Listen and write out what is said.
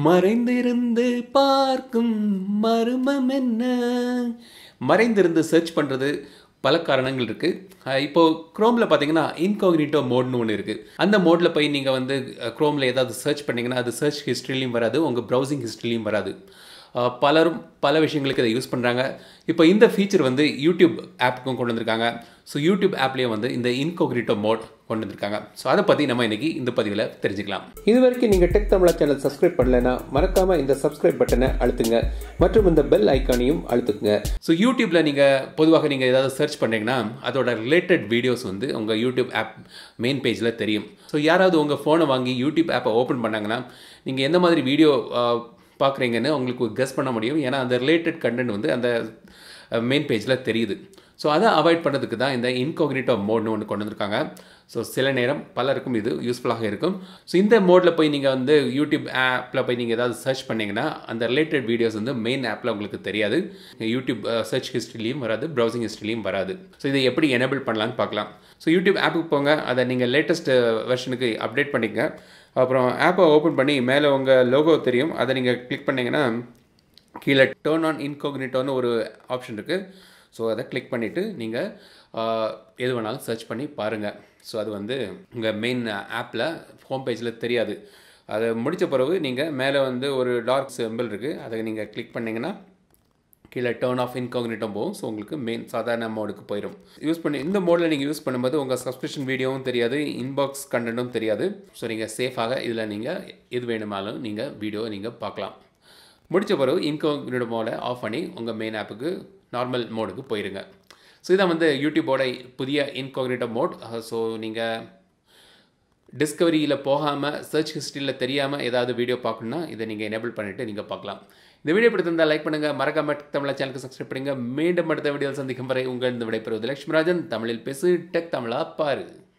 மறைந்திருந்து பார்க்கும் மர்மம் என்ன மறைந்திருந்து சர்ச் பண்ணுறது பல காரணங்கள் இருக்குது இப்போது க்ரோமில் பார்த்தீங்கன்னா இன்கோக்னிட்டோ மோட்னு ஒன்று இருக்குது அந்த மோடில் போய் நீங்கள் வந்து க்ரோமில் ஏதாவது சர்ச் பண்ணிங்கன்னா அது சர்ச் ஹிஸ்ட்ரிலையும் வராது உங்கள் ப்ரௌசிங் ஹிஸ்ட்ரிலையும் வராது அஹ் பலரும் பல விஷயங்களுக்கு இதை யூஸ் பண்ணுறாங்க இப்போ இந்த ஃபீச்சர் வந்து யூடியூப் ஆப்புக்கும் கொண்டு வந்திருக்காங்க ஸோ யூடியூப் ஆப்லேயே வந்து இந்த இன்கோக்ரிட்டோ மோட் கொண்டு வந்திருக்காங்க ஸோ அதை பற்றி நம்ம இன்னைக்கு இந்த பதிவில் தெரிஞ்சுக்கலாம் இது வரைக்கும் நீங்கள் டெக் தமிழா சேனல் சப்ஸ்கிரைப் பண்ணலைன்னா மறக்காம இந்த சப்ஸ்கிரைப் பட்டனை அழுத்துங்க மற்றும் இந்த பெல் ஐக்கானையும் அழுத்துங்க ஸோ யூடியூப்பில் நீங்கள் பொதுவாக நீங்கள் ஏதாவது சர்ச் பண்ணீங்கன்னா அதோட ரிலேட்டட் வீடியோஸ் வந்து உங்கள் யூடியூப் ஆப் மெயின் பேஜில் தெரியும் ஸோ யாராவது உங்கள் ஃபோனை வாங்கி யூடியூப் ஆப்பை ஓப்பன் பண்ணாங்கன்னா நீங்கள் எந்த மாதிரி வீடியோ பார்க்குறீங்கன்னு உங்களுக்கு கெஸ் பண்ண முடியும் ஏன்னா அந்த ரிலேட்டட் கண்டென்ட் வந்து அந்த மெயின் பேஜில் தெரியுது ஸோ அதை அவாய்ட் பண்ணுறதுக்கு தான் இந்த இன்கோக்னிட்டோ மோட்னு ஒன்று கொண்டு வந்திருக்காங்க ஸோ சில நேரம் பலருக்கும் இது யூஸ்ஃபுல்லாக இருக்கும் ஸோ இந்த மோடில் போய் நீங்கள் வந்து யூடியூப் ஆப்பில் போய் நீங்கள் ஏதாவது சர்ச் பண்ணிங்கன்னா அந்த ரிலேட்டட் வீடியோஸ் வந்து மெயின் ஆப்பில் உங்களுக்கு தெரியாது யூடியூப் சர்ச் ஹிஸ்ட்ரிலையும் வராது ப்ரௌசிங் ஹிஸ்ட்ரிலையும் வராது ஸோ இதை எப்படி எனேபிள் பண்ணலான்னு பார்க்கலாம் ஸோ யூடியூப் ஆப்புக்கு போங்க அதை நீங்கள் லேட்டஸ்ட் வெர்ஷனுக்கு அப்டேட் பண்ணிக்கங்க அப்புறம் ஆப்பை ஓப்பன் பண்ணி மேலே உங்கள் லோகோ தெரியும் அதை நீங்கள் கிளிக் பண்ணிங்கன்னா கீழே டேர்ன் ஆன் இன்கோக்னிட்டோன்னு ஒரு ஆப்ஷன் இருக்குது ஸோ அதை கிளிக் பண்ணிவிட்டு நீங்கள் எது வேணாலும் சர்ச் பண்ணி பாருங்கள் ஸோ அது வந்து உங்கள் மெயின் ஆப்பில் ஹோம் பேஜில் தெரியாது அதை முடித்த பிறகு நீங்கள் மேலே வந்து ஒரு டார்க் சிம்பிள் இருக்குது அதை நீங்கள் கிளிக் பண்ணிங்கன்னா கீழே டேர்ன் ஆஃப் இன்காக்னிட்டோ போகும் ஸோ உங்களுக்கு மெயின் சாதாரண மோடுக்கு போயிடும் யூஸ் பண்ணி இந்த மோடில் நீங்கள் யூஸ் பண்ணும்போது உங்கள் சப்ஸ்கிரிப்ஷன் வீடியோவும் தெரியாது இன்பாக்ஸ் கண்டென்ட்டும் தெரியாது ஸோ நீங்கள் சேஃபாக இதில் நீங்கள் எது வேணுமாலும் நீங்கள் வீடியோ நீங்கள் பார்க்கலாம் முடித்த பிறகு இன்கோக்னிட்டோ மோடை ஆஃப் பண்ணி உங்கள் மெயின் ஆப்புக்கு நார்மல் மோடுக்கு போயிருங்க ஸோ இதான் வந்து யூடியூபோட புதிய இன்கோக்னிட்டோ மோட் ஸோ நீங்கள் டிஸ்கவரியில் போகாமல் சர்ச் ஹிஸ்ட்ரியில் தெரியாமல் ஏதாவது வீடியோ பார்க்கணுன்னா இதை நீங்கள் எனேபிள் பண்ணிவிட்டு நீங்கள் பார்க்கலாம் இந்த வீடியோ பிடித்திருந்தால் லைக் பண்ணுங்கள் மறக்காம தமிழா சேனலுக்கு சப்ஸ்கிரைப் பண்ணுங்கள் மீண்டும் அடுத்த வீடியோவில் சந்திக்கும் வரை உங்கள் இந்த விடைபெறுவது லட்சுமிராஜன் தமிழில் பேசு டெக் தமிழா பாரு